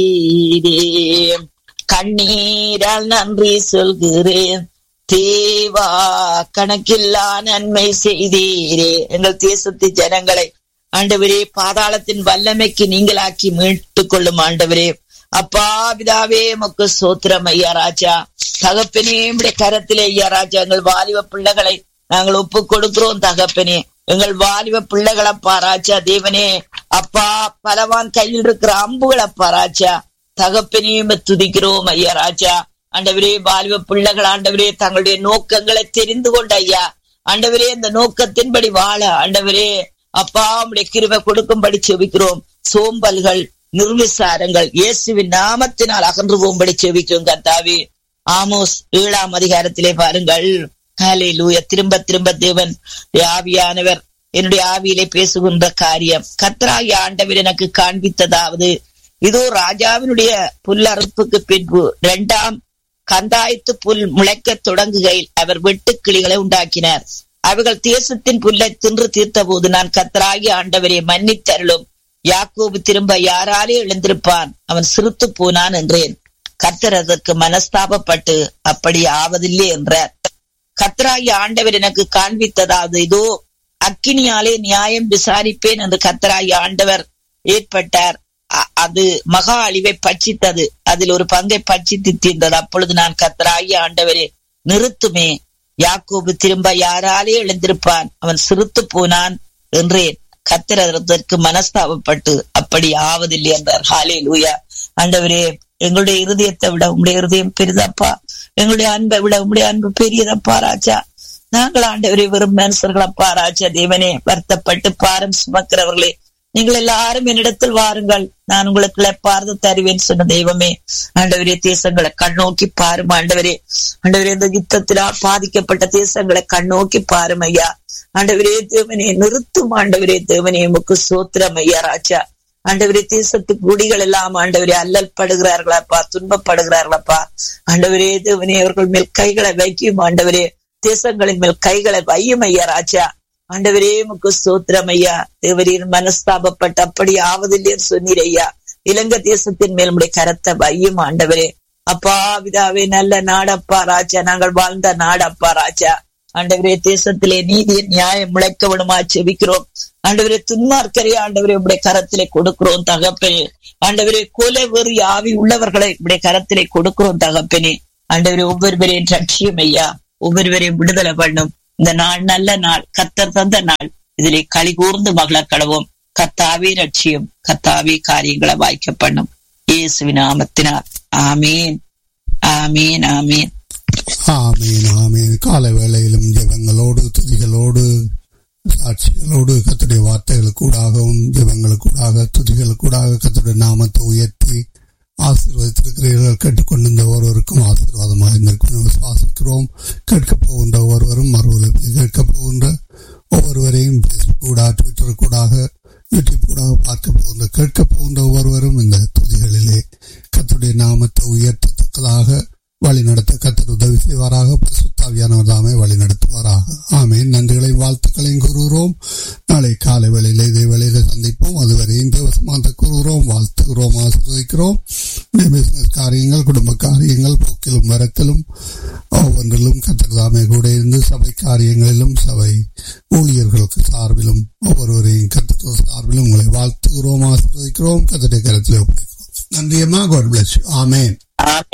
செய்தீரே கண்ணீரால் நன்றி சொல்கிறேன் தேவா கணக்கில்லா நன்மை செய்தீரே எங்கள் தேசத்து ஜனங்களை ஆண்டவரே பாதாளத்தின் வல்லமைக்கு நீங்களாக்கி மீட்டுக் கொள்ளும் ஆண்டவரே அப்பா பிதாவே மக்கு சோத்திரம் ஐயா ராஜா தகப்பனே உடைய கரத்திலே ஐயா ராஜா எங்கள் வாலிப பிள்ளைகளை நாங்கள் ஒப்பு கொடுக்கிறோம் தகப்பனே எங்கள் வாலிப பிள்ளைகளை பாராஜா தேவனே அப்பா பலவான் கையில் இருக்கிற அம்புகளை பாராஜா தகப்பனையும் துதிக்கிறோம் ஐயா ராஜா ஆண்டவரே வாலிப பிள்ளைகள் ஆண்டவரே தங்களுடைய நோக்கங்களை தெரிந்து கொண்ட ஐயா ஆண்டவரே இந்த நோக்கத்தின்படி வாழ ஆண்டவரே அப்பா உடைய கிருபை கொடுக்கும்படி செவிக்கிறோம் சோம்பல்கள் நிர்விசாரங்கள் இயேசுவின் நாமத்தினால் அகன்று போகும்படி செவிக்கும் கர்த்தாவே ஆமோஸ் ஏழாம் அதிகாரத்திலே பாருங்கள் ஹலே லூய திரும்ப திரும்ப தேவன் ஆவியானவர் என்னுடைய ஆவியிலே பேசுகின்ற காரியம் கத்ராகி ஆண்டவர் எனக்கு காண்பித்ததாவது இதோ ராஜாவினுடைய புல்லறுப்புக்கு பின்பு இரண்டாம் கந்தாயத்து புல் முளைக்க தொடங்குகையில் அவர் வெட்டு கிளிகளை உண்டாக்கினார் அவர்கள் தேசத்தின் புல்லை தின்று தீர்த்த போது நான் கத்தராகி ஆண்டவரை மன்னித்தருளும் யாக்கோபு திரும்ப யாராலே எழுந்திருப்பான் அவன் சிறுத்து போனான் என்றேன் கர்த்தர் அதற்கு மனஸ்தாபப்பட்டு அப்படி ஆவதில்லை என்றார் கத்தராகி ஆண்டவர் எனக்கு காண்பித்ததாவது இதோ அக்கினியாலே நியாயம் விசாரிப்பேன் என்று கத்தராகி ஆண்டவர் ஏற்பட்டார் அது மகா அழிவை பட்சித்தது அதில் ஒரு பங்கை பட்சித்து தீர்ந்தது அப்பொழுது நான் கத்தராகி ஆண்டவரே நிறுத்துமே யாக்கோபு திரும்ப யாராலே எழுந்திருப்பான் அவன் சிறுத்து போனான் என்றேன் கத்திர அதற்கு மனஸ்தாபப்பட்டு அப்படி ஆவதில்லை என்றார் ஹாலே லூயா ஆண்டவரே எங்களுடைய இருதயத்தை விட உங்களுடைய இருதயம் பெரிதப்பா எங்களுடைய அன்பை விட உங்களுடைய அன்பு பெரியதப்பா ராஜா நாங்கள் ஆண்டவரே வெறும் மனுஷர்களப்பா ராஜா தேவனே வருத்தப்பட்டு பாரம் சுமக்கிறவர்களே நீங்கள் எல்லாரும் என்னிடத்தில் வாருங்கள் நான் உங்களுக்கு பார்த்து தருவேன் சொன்ன தெய்வமே ஆண்டவரே தேசங்களை கண்ணோக்கி பாரும் ஆண்டவரே ஆண்டவரே இந்த யுத்தத்தினால் பாதிக்கப்பட்ட தேசங்களை கண்ணோக்கி பாரும் ஐயா ஆண்டவரே தேவனே நிறுத்தும் ஆண்டவரே தேவனே உமக்கு சோத்திரம் ஐயா ராஜா ஆண்டவரே தேசத்து குடிகள் எல்லாம் ஆண்டவரே அல்லல் படுகிறார்களாப்பா துன்பப்படுகிறார்களாப்பா ஆண்டவரே தேவனே அவர்கள் மேல் கைகளை வைக்கும் ஆண்டவரே தேசங்களின் மேல் கைகளை வையும் ஐயா ராஜா ஆண்டவரே முக்கு சோத்திரம் ஐயா தேவரீர் மனஸ்தாபப்பட்டு அப்படி ஆவதில்லை சொன்னீர் ஐயா இலங்கை தேசத்தின் மேல் உடைய கரத்தை வையும் ஆண்டவரே அப்பா விதாவே நல்ல நாடப்பா ராஜா நாங்கள் வாழ்ந்த நாடப்பா ராஜா ஆண்டவரே தேசத்திலே நீதி நியாயம் முளைக்க விடுமா செவிக்கிறோம் ஆண்டவரே துன்மார்க்கரே ஆண்டவரே உடைய கரத்திலே கொடுக்கிறோம் தகப்பனே ஆண்டவரே கொலை வெறி ஆவி உள்ளவர்களை உடைய கரத்திலே கொடுக்கிறோம் தகப்பனே ஆண்டவரே ஒவ்வொருவரையும் ரட்சியம் ஐயா ஒவ்வொருவரையும் விடுதலை பண்ணும் இந்த நாள் நல்ல நாள் கத்தர் தந்த நாள் இதிலே களி கூர்ந்து மகள கடவோம் கத்தாவே ரட்சியம் கத்தாவே காரியங்களை வாய்க்க பண்ணும் இயேசுவின் நாமத்தினால் ஆமீன் ஆமீன் ஆமீன் ஆமீன் ஆமீன் கால வேளையிலும் ஜெபங்களோடு துதிகளோடு சாட்சிகளோடு கத்துடைய வார்த்தைகளுக்கூடாகவும் ஜெபங்களுக்கூடாக துதிகளுக்கூடாக கத்துடைய நாமத்தை உயர்த்தி ஆசீர்வதித்திருக்கிறீர்கள் கேட்டுக்கொண்டிருந்த ஒருவருக்கும் ஆசீர்வாதமாக இருந்திருக்கும் விசுவாசிக்கிறோம் கேட்கப் போகின்ற ஒருவரும் மறுவலத்தில் கேட்கப் போகின்ற ஒவ்வொருவரையும் பேஸ்புக் கூட ட்விட்டர் கூடாக யூடியூப் கூடாக பார்க்க போகின்ற கேட்கப் போகின்ற ஒவ்வொருவரும் இந்த துதிகளிலே கத்துடைய நாமத்தை உயர்த்தத்தக்கதாக வழி நடத்த கத்தர் உதவி செய்வாராக பரிசுத்தாவியானவர் தாமே வழி நடத்துவாராக ஆமேன் நன்றிகளையும் வாழ்த்துக்களையும் கூறுகிறோம் நாளை காலை வேளையில இதே வேளையில சந்திப்போம் அதுவரை இந்த வசமாக கூறுகிறோம் வாழ்த்துகிறோம் ஆசிர்வதிக்கிறோம் பிசினஸ் காரியங்கள் குடும்ப காரியங்கள் போக்கிலும் வரத்திலும் ஒவ்வொன்றிலும் கத்தர் தாமே கூட இருந்து சபை காரியங்களிலும் சபை ஊழியர்களுக்கு சார்பிலும் ஒவ்வொருவரையும் கத்தர் சார்பிலும் உங்களை வாழ்த்துகிறோம் ஆசிர்வதிக்கிறோம் கத்தருடைய கருத்தில் ஒப்புக்கிறோம் நன்றியம்மா காட் பிளஸ் ஆமேன்